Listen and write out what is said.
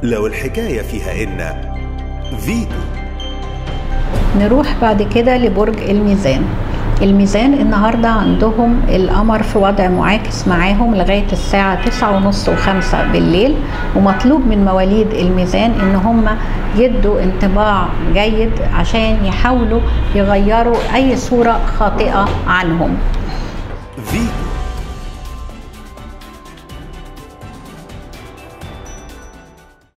لو الحكاية فيها إن فيتو نروح بعد كده لبرج الميزان الميزان النهاردة عندهم القمر في وضع معاكس معاهم لغاية الساعة تسعة ونص وخمسة بالليل ومطلوب من مواليد الميزان ان هم يدوا انطباع جيد عشان يحاولوا يغيروا اي صورة خاطئة عنهم فيتو